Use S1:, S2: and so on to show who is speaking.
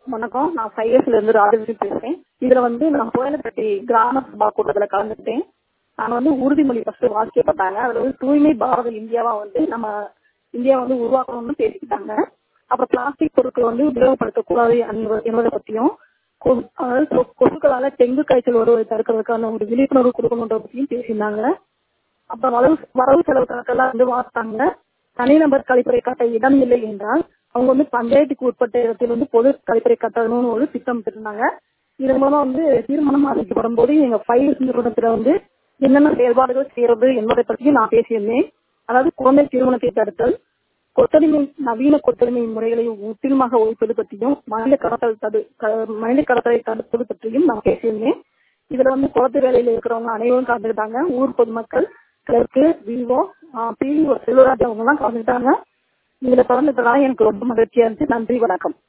S1: வணக்கம் நான் ஃபைவ் இயர்ஸ்ல இருந்து ராஜலட்சுமி பேசுறேன் இதுல வந்து நான் கோயிலப்பட்டி கிராம சபா கூட்டத்துல கலந்துக்கிட்டேன் நான் வந்து உறுதிமொழி ஃபர்ஸ்ட் வாசிக்கப்பட்டாங்க அதுல வந்து தூய்மை பாரத இந்தியாவா வந்து நம்ம இந்தியா வந்து உருவாக்கணும்னு பேசிக்கிட்டாங்க அப்புறம் பிளாஸ்டிக் பொருட்களை வந்து உபயோகப்படுத்தக்கூடாது என்ப- என்பதை பத்தியும் கொ- அதாவது கொ- கொசுக்களால டெங்கு காய்ச்சல் வருவதை தடுக்கிறதுக்கான ஒரு விழிப்புணர்வு கொடுக்கணுன்றத பத்தியும் பேசியிருந்தாங்க அப்புறம் வரவு வரவு செலவு கணக்கெல்லாம் வந்து வாசித்தாங்க தனிநபர் கழிப்பறை கட்ட இடம் இல்லை என்றால் அவங்க வந்து பஞ்சாயத்துக்கு உட்பட்ட இடத்தில் வந்து பொது கழிப்பறை கட்டணும்னு ஒரு திட்டம் இருந்தாங்க இதன் மூலமா வந்து தீர்மானம் அறிவிக்கப்படும் போது எங்க பயிர் நிறுவனத்துல வந்து என்னென்ன செயல்பாடுகள் செய்யறது என்பதை பற்றியும் நான் பேசியிருந்தேன் அதாவது குழந்தை திருமணத்தை தடுத்தல் கொத்தடிமை நவீன கொத்தடிமை முறைகளை முற்றிலுமாக ஒழிப்பது பற்றியும் மனித கடத்தல் தடு க- மனித கடத்தலை தடுப்பது பற்றியும் நான் பேசியிருந்தேன் இதுல வந்து குளத்து வேலையில இருக்கிறவங்க அனைவரும் கலந்துக்கிட்டாங்க ஊர் பொதுமக்கள் கிளர்க்கு விவோ பிஓ செல்வராஜ் அவங்க எல்லாம் கலந்துக்கிட்டாங்க இதுல கலந்துட்டதால எனக்கு ரொம்ப மகிழ்ச்சியா இருந்துச்சு நன்றி வணக்கம்